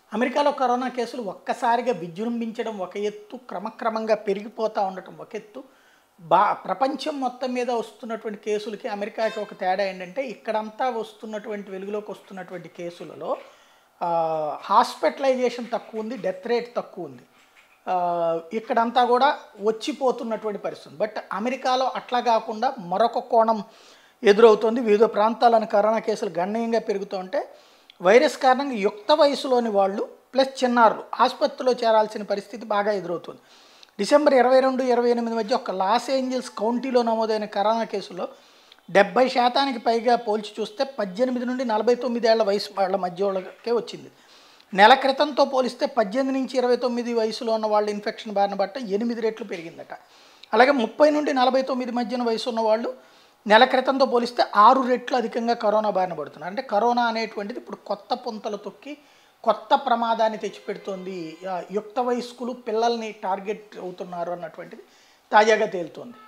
అమెరికాలో కరోనా కేసులు ఒక్కసారిగా విజృంభించడం ఒక ఎత్తు క్రమక్రమంగా పెరిగిపోతూ ఉండటం ఒక ఎత్తు బా ప్రపంచం మొత్తం మీద వస్తున్నటువంటి కేసులకి అమెరికాకి ఒక తేడా ఏంటంటే ఇక్కడంతా వస్తున్నటువంటి వెలుగులోకి వస్తున్నటువంటి కేసులలో ఆ, హాస్పిటలైజేషన్ తక్కువ ఉంది డెత్ రేట్ తక్కువ ఉంది ఆ, ఇక్కడంతా కూడా వచ్చిపోతున్నటువంటి పరిస్థితి బట్ అమెరికాలో అట్లా కాకుండా మరొక కోణం ఎదురవుతుంది వివిధ ప్రాంతాలను కరోనా కేసులు గణనీయంగా పెరుగుతూ ఉంటే వైరస్ కారణంగా యుక్త వయసులోని వాళ్ళు ప్లస్ చిన్నారులు ఆసుపత్రిలో చేరాల్సిన పరిస్థితి బాగా ఎదురవుతుంది డిసెంబర్ ఇరవై రెండు ఇరవై ఎనిమిది మధ్య ఒక లాస్ ఏంజల్స్ కౌంటీలో నమోదైన కరోనా కేసుల్లో డెబ్బై శాతానికి పైగా పోల్చి చూస్తే పద్దెనిమిది నుండి నలభై తొమ్మిది ఏళ్ల వయసు వాళ్ళ మధ్య వాళ్ళకే వచ్చింది నెల క్రితంతో పోలిస్తే పద్దెనిమిది నుంచి ఇరవై తొమ్మిది వయసులో ఉన్న వాళ్ళ ఇన్ఫెక్షన్ బారిన పట్ట ఎనిమిది రెట్లు పెరిగిందట అలాగే ముప్పై నుండి నలభై తొమ్మిది మధ్యన వయసు ఉన్న వాళ్ళు నెల క్రితంతో పోలిస్తే ఆరు రెట్లు అధికంగా కరోనా బారిన పడుతున్నారు అంటే కరోనా అనేటువంటిది ఇప్పుడు కొత్త పుంతలు తొక్కి కొత్త ప్రమాదాన్ని తెచ్చిపెడుతోంది ఆ, యుక్త వయస్కులు పిల్లల్ని టార్గెట్ అవుతున్నారు అన్నటువంటిది తాజాగా తేలుతోంది